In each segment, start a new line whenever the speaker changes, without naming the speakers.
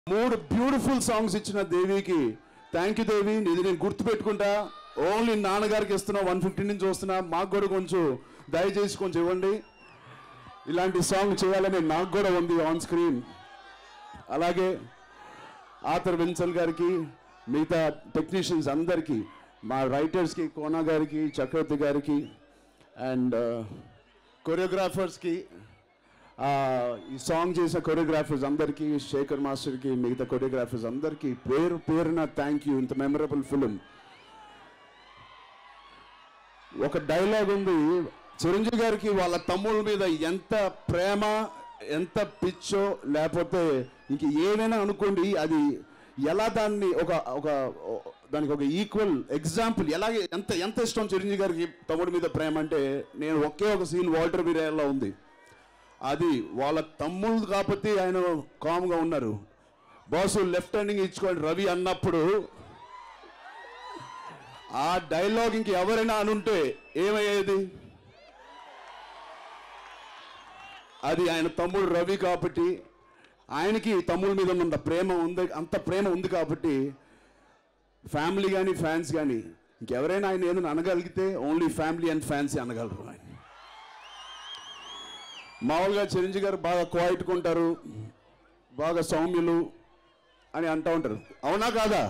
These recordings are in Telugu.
మూడు బ్యూటిఫుల్ సాంగ్స్ ఇచ్చిన దేవికి థ్యాంక్ యూ దేవి ఇది నేను గుర్తుపెట్టుకుంటా ఓన్లీ నాన్నగారికి ఇస్తున్నా వన్ ఫిఫ్టీ నుంచి వస్తున్నా మాకు కూడా కొంచెం దయచేసి కొంచెం ఇవ్వండి ఇలాంటి సాంగ్ చేయాలని నాకు కూడా ఉంది ఆన్ స్క్రీన్ అలాగే ఆథర్ విన్సల్ గారికి మిగతా టెక్నీషియన్స్ అందరికీ మా రైటర్స్కి కోనా గారికి చక్రవర్తి గారికి అండ్ కొరియోగ్రాఫర్స్కి ఈ సాంగ్ చేసిన కొరియోగ్రాఫర్స్ అందరికీ శేఖర్ మాస్టర్కి మిగతా కొరియోగ్రాఫర్స్ అందరికీ పేరు పేరున థ్యాంక్ యూ ఇంత మెమరబుల్ ఫిలిం ఒక డైలాగ్ ఉంది చిరంజీవి గారికి వాళ్ళ తమ్ముళ్ళ మీద ఎంత ప్రేమ ఎంత పిచ్చో లేకపోతే ఇంక ఏమైనా అనుకోండి అది ఎలా దాన్ని ఒక ఒక దానికి ఒక ఈక్వల్ ఎగ్జాంపుల్ ఎలాగే ఎంత ఎంత ఇష్టం చిరంజీవి గారికి తమ్ముడి మీద ప్రేమ అంటే నేను ఒకే ఒక సీన్ వాల్టర్ వీరేలా ఉంది అది వాళ్ళ తమ్ముళ్ళు కాకపోతే ఆయన కామ్గా ఉన్నారు బాసు లెఫ్ట్ హ్యాండింగ్ ఇచ్చుకోండి రవి అన్నప్పుడు ఆ డైలాగ్ ఇంక ఎవరైనా అనుంటే ఏమయ్యేది అది ఆయన తమ్ముడు రవి కాబట్టి ఆయనకి తమ్ముడి మీద ఉన్న ప్రేమ ఉంది అంత ప్రేమ ఉంది కాబట్టి ఫ్యామిలీ కానీ ఫ్యాన్స్ కానీ ఇంకెవరైనా ఆయన ఏదైనా అనగలిగితే ఓన్లీ ఫ్యామిలీ అండ్ ఫ్యాన్స్ అనగలరు ఆయన మామూలుగా చిరంజీవి గారు బాగా క్వాయిట్గా ఉంటారు బాగా సౌమ్యులు అని అంటూ ఉంటారు అవునా కాదా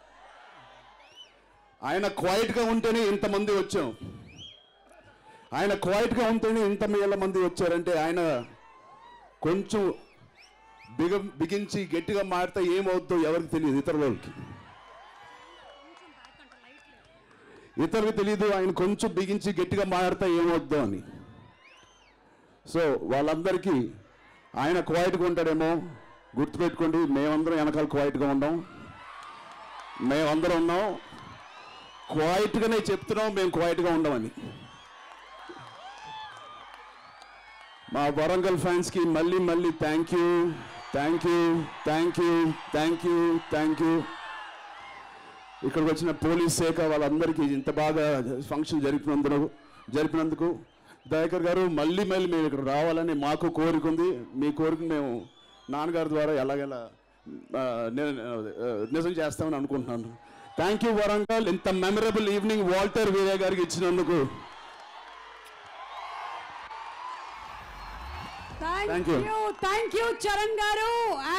ఆయన క్వైట్గా ఉంటేనే ఇంతమంది వచ్చాం ఆయన క్వైట్గా ఉంటేనే ఇంత వేల మంది వచ్చారంటే ఆయన కొంచెం బిగ బిగించి గట్టిగా మాడితే ఏమవుద్దో ఎవరికి తెలియదు ఇతర వాళ్ళకి ఇతరులకు తెలియదు ఆయన కొంచెం బిగించి గట్టిగా మాడితే ఏమవుద్దో అని సో వాళ్ళందరికీ ఆయన క్వైట్గా ఉంటాడేమో గుర్తుపెట్టుకోండి మేమందరం వెనకాల క్వైట్గా ఉండం మేమందరం ఉన్నాం క్వైట్గానే చెప్తున్నాం మేము క్వైట్గా ఉండమని మా వరంగల్ ఫ్యాన్స్కి మళ్ళీ మళ్ళీ thank you thank you thank you thank you thank you ఇక్కడికి వచ్చిన పోలీస్ శాఖ వాళ్ళందరికీ ఇంత బాగా ఫంక్షన్ జరిపినందుకు జరిపినందుకు దయాకర్ గారు మళ్ళీ మళ్ళీ మేము ఇక్కడ రావాలని మాకు కోరిక ఉంది మీ కోరిక మేము నాన్నగారి ద్వారా ఎలాగెలా ఆ, ని- ఆ, నిజం చేస్తామని అనుకుంటున్నాను థ్యాంక్ యూ వరంగల్ ఇంత మెమరబుల్ ఈవినింగ్ వాల్టర్ వీరే గారికి ఇచ్చినందుకు
thank
Thank you.
You thank you Charan గారు